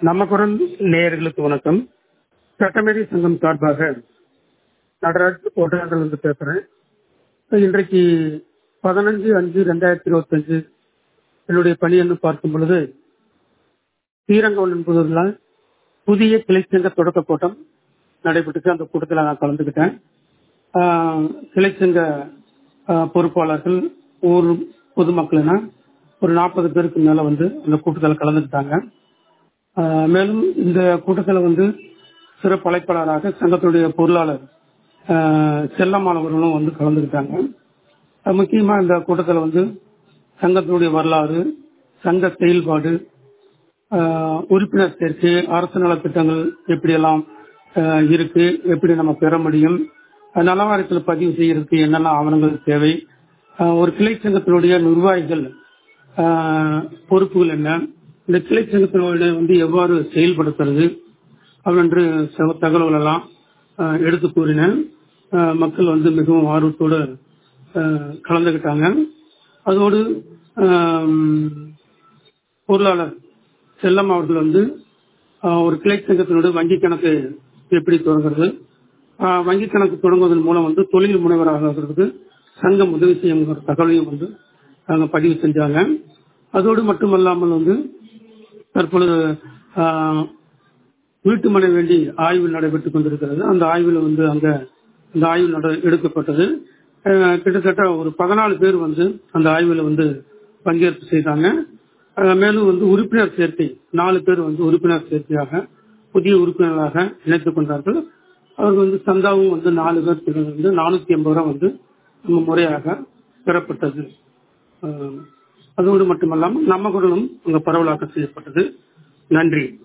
நம்ம குரல் நேயர்களுக்கு வணக்கம் சட்டமேதை சங்கம் சார்பாக நடராஜ் ஒட்டநாட்டிலிருந்து பேசுறேன் இன்றைக்கு பதினஞ்சு அஞ்சு ரெண்டாயிரத்தி இருபத்தஞ்சு என்னுடைய பணி என்று பார்க்கும் பொழுது ஸ்ரீரங்கம் என்பதில் புதிய கிளைச்சங்க தொடக்க கூட்டம் நடைபெற்று அந்த கூட்டத்தில் நான் கலந்துக்கிட்டேன் ஆஹ், கிளைச்சங்க ஆஹ், பொறுப்பாளர்கள் ஊர் பொதுமக்கள் என ஒரு நாற்பது பேருக்கு மேல வந்து அந்த கூட்டத்தில் கலந்துக்கிட்டாங்க ஆஹ், மேலும் இந்த கூட்டத்தில் வந்து சிறப்பு அழைப்பாளராக சங்கத்துடைய பொருளாளர் ஆஹ், செல்லம்மாளவர்களும் வந்து கலந்துக்கிட்டாங்க ஆஹ், முக்கியமா இந்த கூட்டத்தில் வந்து சங்கத்தினுடைய வரலாறு சங்க செயல்பாடு ஆஹ், உறுப்பினர் சேர்க்கை அரசு நலத்திட்டங்கள் எப்படியெல்லாம் ஆஹ், இருக்கு எப்படி நம்ம பெற முடியும் ஆஹ், நலவாரியத்தில் பதிவு செய்யறதுக்கு என்னென்ன ஆவணங்கள் தேவை ஆஹ், ஒரு கிளை சங்கத்தினுடைய நிர்வாகிகள் ஆஹ், பொறுப்புகள் என்ன இந்த கிளை சங்கத்தினுடைய வந்து எவ்வாறு செயல்படுத்துறது அப்படின்று சில தகவல்கள் எல்லாம் ஆஹ், எடுத்து கூறினேன் ஆஹ், மக்கள் வந்து மிகவும் ஆர்வத்தோடு ஆஹ், கலந்துக்கிட்டாங்க அதோடு ஆம், பொருளாளர் செல்லம் அவர்கள் வந்து ஆஹ், ஒரு கிளை சங்கத்தினுடைய வங்கி கணக்கு எப்படி தொடங்குறது ஆஹ், வங்கி கணக்கு தொடங்குவதன் மூலம் வந்து தொழில் முனைவராக ஆகிறதுக்கு சங்கம் உதவி செய்யுங்கிற தகவலையும் வந்து அவங்க பதிவு செஞ்சாங்க அதோடு மட்டுமல்லாமல் வந்து தற்பொழுது ஆஹ், வீட்டு மனை வேண்டி ஆய்வு நடைபெற்றுக் கொண்டிருக்கிறது அந்த ஆய்வில் வந்து அங்க இந்த ஆய்வு நட எடுக்கப்பட்டது அஹ், கிட்டத்தட்ட ஒரு பதினாலு பேர் வந்து அந்த ஆய்வில் வந்து பங்கேற்பு செய்தாங்க அஹ், மேலும் வந்து உறுப்பினர் சேர்க்கை நாலு பேர் வந்து உறுப்பினர் சேர்க்கையாக புதிய உறுப்பினர்களாக இணைத்துக் கொண்டார்கள் அவர்கள் வந்து சந்தாவும் வந்து நாலு பேர் வந்து நானூத்தி ஐம்பது ரூபாய் வந்து நம்ம முறையாக பெறப்பட்டது அஹ், அதோடு மட்டுமல்லாமல் நம்ம குரலும் அங்க பரவலாக்கம் செய்யப்பட்டது நன்றி